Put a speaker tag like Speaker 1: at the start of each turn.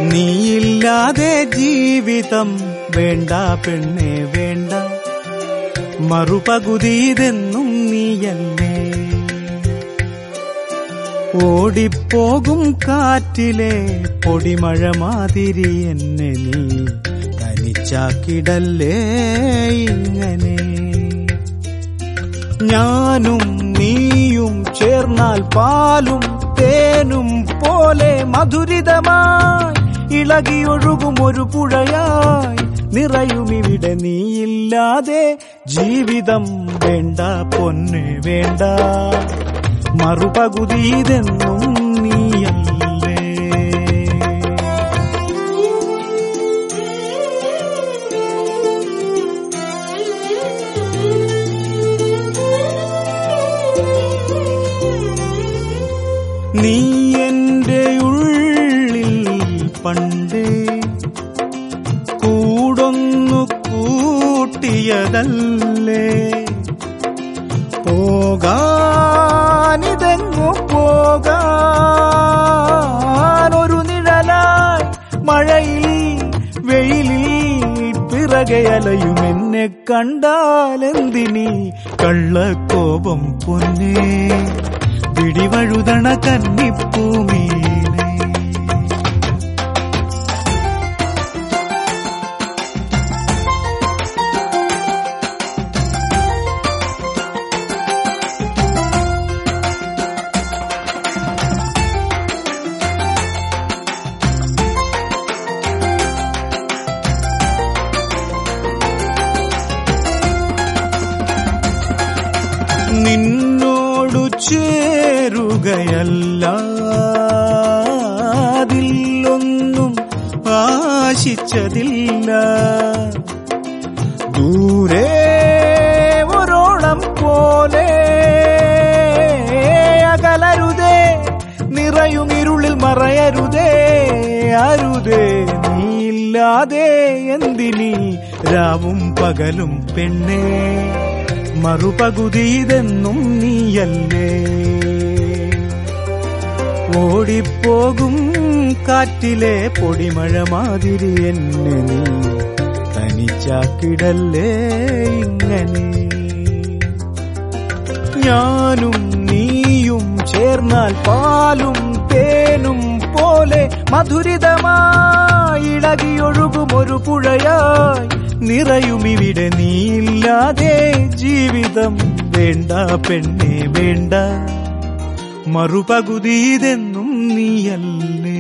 Speaker 1: നീയില്ലാതെ ജീവിതം വേണ്ട പെണ്ണെ വേണ്ട മറുപകുതിയിതെന്നും നീയല്ലേ ഓടിപ്പോകും കാറ്റിലെ പൊടിമഴ മാതിരി എന്നെ നീ തനിച്ചാക്കിടല്ലേ ഇങ്ങനെ ഞാനും നീയും ചേർന്നാൽ പാലും തേനും പോലെ മധുരിതമായി ഇളകിയൊഴുകും ഒരു പുഴയായി നിറയുമിവിടെ നീയില്ലാതെ ജീവിതം വേണ്ട പൊന്ന് വേണ്ട മറുപകുതിയിതെന്നും നീയല്ലേ നീ എന്റെ ഉള്ളിൽ പണ്ടേ കൂടൊന്നു കൂട്ടിയതല്ലേ പോകാനിതെങ്ങു പോകാൻ ഒരു നിഴലായി മഴയിൽ വെയിലിൽ പിറകെ അലയും എന്നെ കണ്ടാലെന്തിനി കള്ളക്കോപം പൊന്നേ പിടിവഴുതണ കന്നിപ്പൂമീനെ നിന്നോടു ചേരുകയല്ല അതിലൊന്നും ആശിച്ചതില്ല ദൂരെ ഒരോളം പോലെ അകലരുതേ നിറയുമിരുളിൽ മറയരുതേ അരുതേ നീയില്ലാതെ എന്തിനീ രാവും പകലും പെണ്ണേ മറുപകുതിയിതെന്നും നീയല്ലേ ഓടിപ്പോകും കാറ്റിലെ പൊടിമഴ മാതിരി എന്നെ നീ തനിച്ചാക്കിടല്ലേ ഇങ്ങനെ ഞാനും നീയും ചേർന്നാൽ പാലും തേനും പോലെ മധുരിതമായി ഇളകിയൊഴുകും ഒരു പുഴയായി നിറയുമിവിടെ നീയില്ലാതെ ജീവിതം വേണ്ട പെണ്ണെ വേണ്ട മറുപകുതിയിതെന്നും നീയല്ലേ